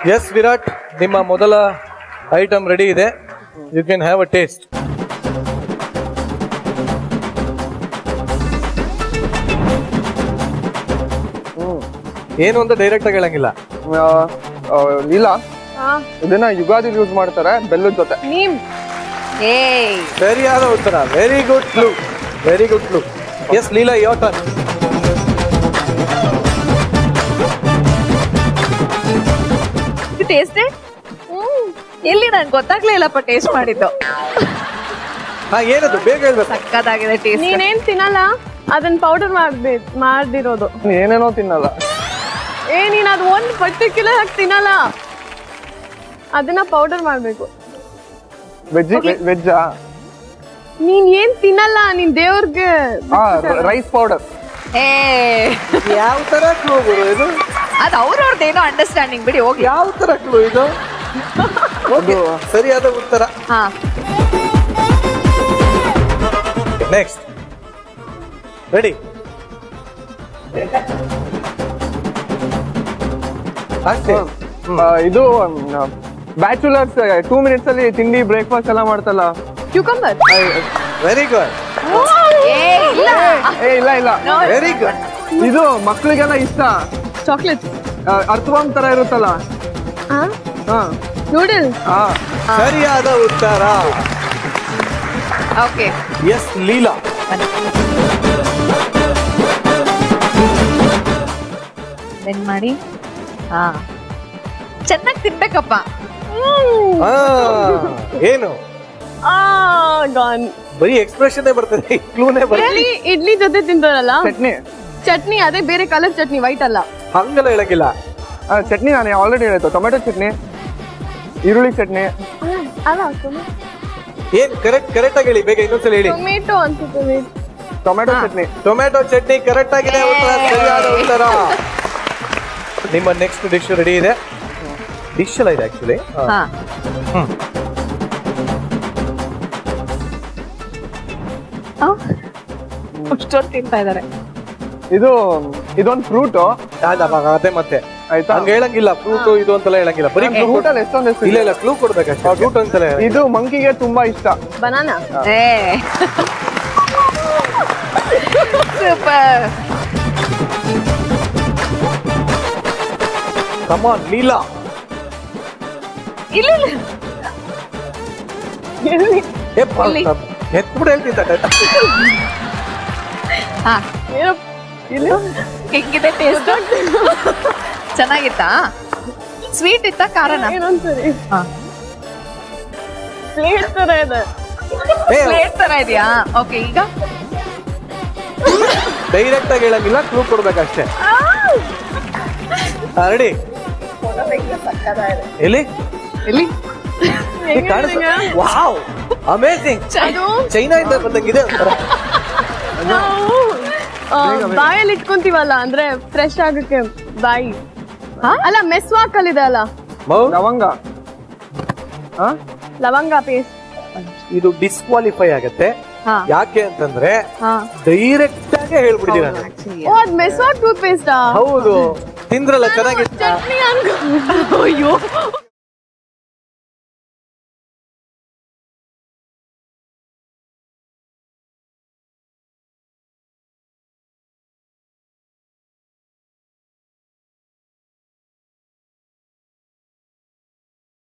S Virat ನಿಮ್ಮ ಮೊದಲ item ready ಇದೆ you can have a taste ಏನು ಅಂತ ಡೈರೆಕ್ಟ್ ಆಗಿ ಹೇಳಂಗಿಲ್ಲ ಆ, ಆ, ಇಲ್ಲ ಇದನ್ನ ಯುಗಾದಿ ಯೂಸ್ ಮಾಡ್ತಾರೆ ಬೆಲ್ಲದ ಜೊತೆ ನೀಮ್ ಏಯ್ ಸರಿಯಾದ ಉತ್ತರ very good clue very good clue yes Leela your turn taste ಎಲ್ಲಿ ನಂಗೆ ಗೊತ್ತಾಗ್ಲೇ ಇಲ್ಲಪ್ಪ ಟೇಸ್ಟ್ ಮಾಡಿದ್ದು ಹಾ ಏನದು ಬೇಗ ಹೇಳ್ಬೇಕು ಸಕ್ಕದಾಗಿದೆ ಟೇಸ್ಟ್ ನೀನೇನ್ ತಿನ್ನಲ್ಲ ಅದನ್ನ ಪೌಡರ್ ಮಾಡ್ಬೇಕು ಮಾಡ್ದಿರೋದು ನೀನ್ ಏನೇನೋ ತಿನ್ನಲ್ಲ ಏ ನೀನ್ ಅದು ಒಂದ್ ಪರ್ಟಿಕ್ಯುಲರ್ ಆಗಿ ತಿನ್ನಲ್ಲ ಅದನ್ನ ಪೌಡರ್ ಮಾಡ್ಬೇಕು ವೆಜ್ ವೆಜ್ಜಾ ನೀನ್ ಏನ್ ತಿನ್ನಲ್ಲ ನೀನ್ ದೇವ್ರಿಗೆ ರೈಸ್ ಪೌಡರ್ ಏ ಯಾವ ತರ ಕ್ಲೂ ಇದು ಅದು ಅವ್ರವ್ರದ್ದೇನೋ ಅಂಡರ್ಸ್ಟ್ಯಾಂಡಿಂಗ್ ಬಿಡಿ ಹೋಗಿ ಯಾವ ತರ ಕ್ಲೂ ಇದು Okay, ಸರಿಯಾದ ಉತ್ತರ ಹಾ ನೆಕ್ಸ್ಟ್ ರೆಡಿ ಅಷ್ಟೇ ಇದು ಬ್ಯಾಚುಲರ್ಸ್ ಟೂ ಮಿನಿಟ್ಸ್ ಅಲ್ಲಿ ತಿಂಡಿ ಬ್ರೇಕ್ಫಾಸ್ಟ್ ಎಲ್ಲ ಮಾಡ್ತಲ್ಲ ಕ್ಯೂಕಂಬರ್ ವೆರಿ ಗುಡ್ ಏ ಇಲ್ಲ ಏ ಇಲ್ಲ ಇಲ್ಲ ವೆರಿ ಗುಡ್ ಇದು ಮಕ್ಳಿಗೆಲ್ಲ ಇಷ್ಟ ಚಾಕ್ಲೇಟ್ ಆ, ಅರ್ಥವಾಮ್ ತರ ಇರುತ್ತಲ್ಲ ಹಾ ನೂಡಲ್ಸ್ ಹಾ ಸರಿಯಾದ ಉತ್ತರ ಓಕೆ ಎಸ್ ಲೀಲಾ ಬೆಂಡ್ ಮಾಡಿ ಹಾ ಚೆನ್ನಾಗಿ ತಿನ್ಬೇಕಪ್ಪ ಆ, ಏನು ಆ ಗಾನ್ ಬರೀ ಎಕ್ಸ್ಪ್ರೆಷನ್ ಬರ್ತದೆ ಕ್ಲೂನೇ ಬರ್ತದೆ ಇಡ್ಲಿ ಇಡ್ಲಿ ಜೊತೆ ತಿಂತಾರಲ್ಲ ಚಟ್ನಿ ಚಟ್ನಿ ಅದೇ ಬೇರೆ ಕಲರ್ ಚಟ್ನಿ ವೈಟ್ ಅಲ್ಲ ಹಂಗೆಲ್ಲ ಹೇಳಂಗಿಲ್ಲ ಆ, ಚಟ್ನಿ ನಾನು ಆಲ್ರೆಡಿ ಹೇಳಿದ್ದು ಟೊಮೆಟೊ ಚಟ್ನಿ ಈರುಳ್ಳಿ ಚಟ್ನಿ ಅಲ್ಲ ಏನ್ ಕರೆಕ್ಟ್ ಕರೆಕ್ಟ್ ಆಗಿ ಹೇಳಿ ಬೇಗ ಇನ್ನೊಂದ್ಸಲ ಹೇಳಿ ಟೊಮೆಟೊ ಅನ್ಸುತ್ತೆ tomato chutney tomato chutney correct ಆಗಿದೆ ಉತ್ತರ ಸರಿಯಾದ ಉತ್ತರ ನಿಮ್ಮ ನೆಕ್ಸ್ಟ್ ಡಿಶ್ ರೆಡಿ ಇದೆ ಡಿಶ್ ಎಲ್ಲ ಇದೆ ಆಕ್ಚುಲಿ ಹಾ ಅಷ್ಟೊಂದು ತಿಂತಾ ಇದಾರೆ ಇದು ಇದೊಂದು ಫ್ರೂಟ್ ಅದೇ ಮತ್ತೆ ಆಯ್ತಾ ಹಂಗ ಹೇಳಂಗಿಲ್ಲ ಫ್ರೂಟ್ ಇದು ಅಂತೆಲ್ಲ ಹೇಳಂಗಿಲ್ಲ ಬರೀ ಫ್ರೂಟ್ ಅಲ್ಲಿ ಎಷ್ಟೊಂದು ಹೆಸರು ಇಲ್ಲ ಇಲ್ಲ ಕ್ಲೂ ಕೊಡ್ಬೇಕಷ್ಟೇ ಫ್ರೂಟ್ ಅಂತೆಲ್ಲ ಹೇಳಂಗಿಲ್ಲ. ಇದು ಮಂಕಿಗೆ ತುಂಬಾ ಇಷ್ಟ ಬನಾನಾ ಏ ಸೂಪರ್ Come on, ಲೀಲಾ ಇಲ್ಲ ಇಲ್ಲ ಏ ಎತ್ಬಿಟ್ಟು ಹೇಳ್ತಿದ್ದ ಹಾ ಏನೋ ಹೆಂಗಿದೆ ಟೇಸ್ಟ್ ಚೆನ್ನಾಗಿತ್ತಾ ಸ್ವೀಟ್ ಇತ್ತಾ ಖಾರನ ಏನಂತಾರೆ ಹಾ ಪ್ಲೇಟ್ ತರ ಇದೆ ಏ ಪ್ಲೇಟ್ ತರ ಇದೆಯಾ ಓಕೆ ಈಗ ಡೈರೆಕ್ಟ್ ಆಗಿ ಹೇಳಂಗಿಲ್ಲ ಕ್ಲೂ ಕೊಡ್ಬೇಕಷ್ಟೇ ರೆಡಿ ಎಲ್ಲಿ ಇಲ್ಲಿ ವಾವ್ ಅಮೇಸಿಂಗ್ ಅದು ಚೈನಾ ಇಂದ ಬಂದಂಗಿದೆ ಒಂಥರ ನಾವು ಆ, ಬಾಯಲ್ಲಿ ಇಟ್ಕೊಂತೀವಲ್ಲ ಅಂದ್ರೆ ಫ್ರೆಶ್ ಆಗಕ್ಕೆ ಬಾಯಿ ಅಲ್ಲ ಮೆಸ್ವಾಕ್ ಅಲ್ಲಿ ಇದೆ ಅಲ್ಲ ಮೌ, ಲವಂಗ ಹಾ ಲವಂಗ ಪೇಸ್ಟ್ ಇದು ಡಿಸ್ಕ್ವಾಲಿಫೈ ಆಗತ್ತೆ ಹಾ ಯಾಕೆ ಅಂತಂದ್ರೆ ಹಾ ಡೈರೆಕ್ಟ್ ಆಗಿ ಹೇಳ್ಬಿಟ್ಟಿದೀರ ಓ ಅದ್ ಮೆಸ್ವಾಕ್ ಟೂತ್ ಪೇಸ್ಟಾ ಹೌದು ತಿಂದ್ರಲ್ಲ ಚೆನ್ನಾಗಿತ್ತ ಚಟ್ನಿ ಅನ್ಕೊ ಅಯ್ಯೋ